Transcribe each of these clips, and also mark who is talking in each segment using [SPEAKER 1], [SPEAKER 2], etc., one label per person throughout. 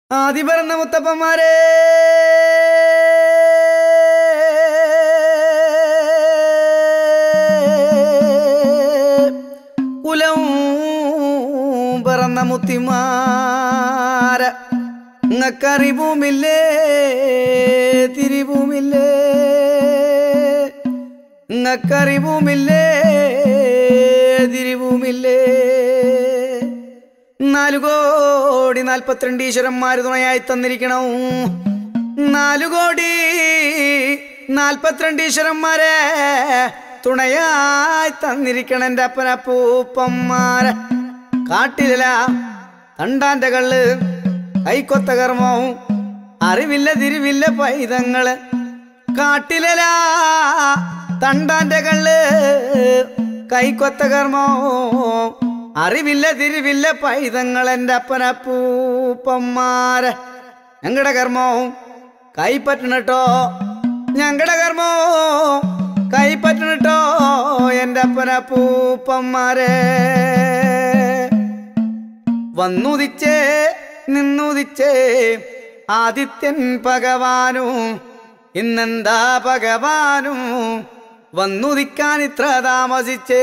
[SPEAKER 1] ആദി പിറന്ന മുത്തപ്പന്മാരെ കുലവും പിറന്ന മുത്തിമാര ഇങ്ങക്കറിവുമില്ലേ തിരിവുമില്ലേ ഇങ്ങക്കറിവുമില്ലേ തിരിവുമില്ലേ നാലു കോടി നാൽപ്പത്തിരണ്ട് ഈശ്വരന്മാര് തുണയായി തന്നിരിക്കണം നാലു കോടി നാൽപ്പത്തിരണ്ട് ഈശ്വരന്മാരെ തുണയായി തന്നിരിക്കണം എൻ്റെ അപ്പനപ്പൂപ്പന്മാരെ കാട്ടിലല തണ്ടാന്റെ കള്ള് കൈക്കൊത്ത കർമ്മവും അറിവില്ല തിരിവില്ല പൈതങ്ങള് കാട്ടിലല തണ്ടാന്റെ കള്ള് കൈക്കൊത്ത കർമ്മവും അറിവില്ല തിരിവില്ല പൈതങ്ങൾ എൻ്റെ അപ്പനപ്പൂപ്പന്മാരെ ഞങ്ങളുടെ കർമ്മവും കൈപ്പറ്റണട്ടോ ഞങ്ങളുടെ കർമ്മവും കൈപ്പറ്റണട്ടോ എൻ്റെ അപ്പനപ്പൂപ്പന്മാരെ വന്നുദിച്ചേ നിന്നുദിച്ചേ ആദിത്യൻ ഭഗവാനും ഇന്നെന്താ ഭഗവാനും വന്നുദിക്കാൻ ഇത്ര താമസിച്ചേ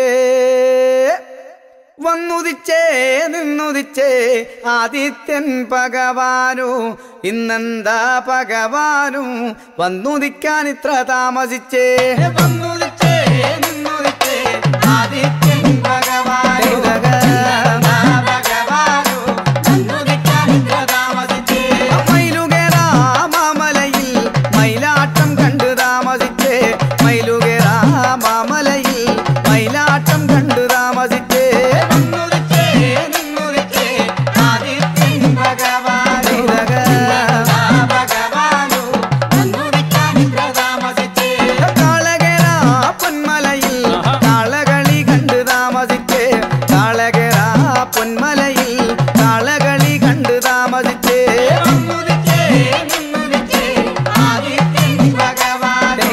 [SPEAKER 1] വന്നുദിച്ചേ നിന്നുദിച്ചേ ആദിത്യൻ ഭഗവാനു ഇന്നെന്താ ഭഗവാനും വന്നുദിക്കാൻ ഇത്ര താമസിച്ചേ വന്നുദിച്ചേ നിന്നുദിച്ചേ ആദിത്യൻ ഭഗവാനു ഇന്നെന്താ ഭഗവാനു വന്നുദിക്കാൻ ഇത്ര താമസിച്ചേ മയിലുകേറാ മാമലയിൽ മയിലാട്ടം കണ്ടു താമസിച്ചേ മയിലുകേറാ മാമലയിൽ മയിലാട്ടം കണ്ടു താമസിച്ചേ വന്നുദിച്ചേ നിന്നുദിച്ചേ ആദിത്യൻ ഭഗവാനു ഭഗവാനു വന്നുദിക്കാൻ ഇത്ര താമസിച്ചേ കാളകേറ പൊന്മലയിൽ കാളകളി കണ്ടു താമസിച്ചേ കാളകേറ പൊന്മലയിൽ കാളകളി കണ്ടു താമസിച്ചേ വന്നുദിച്ചേ നിന്നുദിച്ചേ ആദിത്യൻ ഭഗവാനു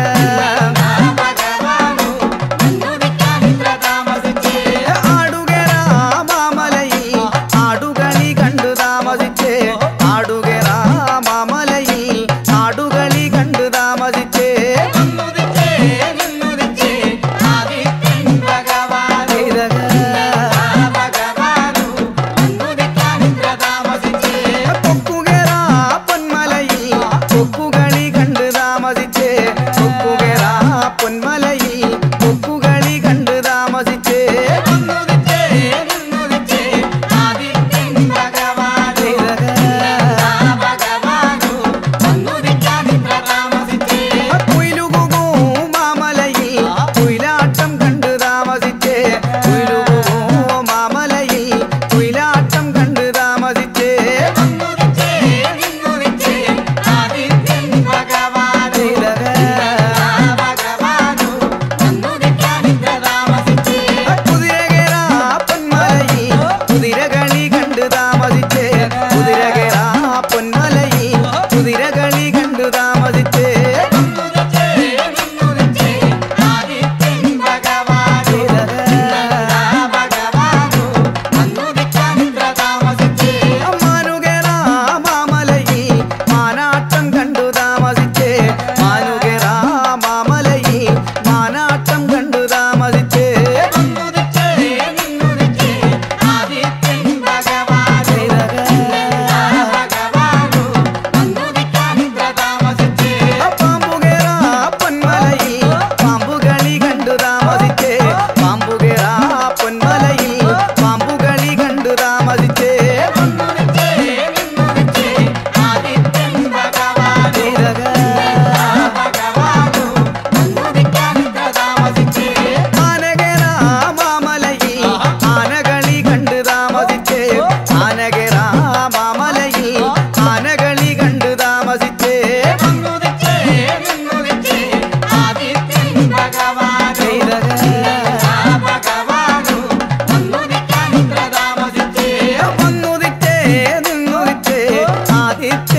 [SPEAKER 1] ഭഗവാനു വന്നുദിക്കാൻ ഇത്ര താമസിച്ചേ ആടുകേറ മാമലയിൽ ആടുകളി കണ്ടു താമസിച്ചേ ആടുകേറ മാമലയിൽ ആടുകളി കണ്ടു താമസിച്ചേ വന്നുദിച്ചേ നിന്നുദിച്ചേ ആദിത്യൻ ഭഗവാനു ഭഗവാനു വന്നുദിക്കാൻ ഇത്ര താമസിച്ചേ കൊക്കുകേറ പൊന്മലയിൽ കൊക്കുകളി കണ്ടു താമസിച്ചേ കൊക്കുകേറ പൊന്മലയിൽ കൊക്കുകളി കണ്ടു താമസിച്ചേ വന്നുദിച്ചേ നിന്നുദിച്ചേ ആദിത്യൻ ഭഗവാനു ഭഗവാനു വന്നുദിക്കാൻ ഇത്ര താമസിച്ചേ കുയിലുകുകൂ മാമലയിൽ കുയിലാട്ടം കണ്ടു താമസിച്ചേ കുയിലുകുകൂ മാമലയിൽ കുയിലാട്ടം കണ്ടു താമസിച്ചേ വന്നുദിച്ചേ നിന്നുദിച്ചേ ആദിത്യൻ ഭഗവാനു ഭഗവാനു വന്നുദിക്കാൻ ഇത്ര താമസിച്ചേ കുതിരകേറ പൊന്മലയിൽ കുതിരകളി കണ്ടു താമസിച്ചേ കുതിരകേറ പൊന്മലയിൽ കുതിരകളി കണ്ടു താമസിച്ചേ മാനുകേറ മാമലയിൽ മാനാട്ടം കണ്ടു താമസിച്ചേ മാനുകേറ മാമലയിൽ മാനാട്ടം കണ്ടു താമസിച്ചേ പാമ്പുകേറ പൊന്മലയിൽ പാമ്പുകളി കണ്ടു താമസിച്ചേ പാമ്പുകേറ പൊന്മലയിൽ പാമ്പുകളി കണ്ടു താമസിച്ചേ ആനകേറ മാമലയിൽ ആനകളി കണ്ടു താമസിച്ചേ ആനകേറ മാമലയിൽ ആനകളി കണ്ടു താമസിച്ചേ വന്നുദിച്ചേ നിന്നുദിച്ചേ ആദിത്യ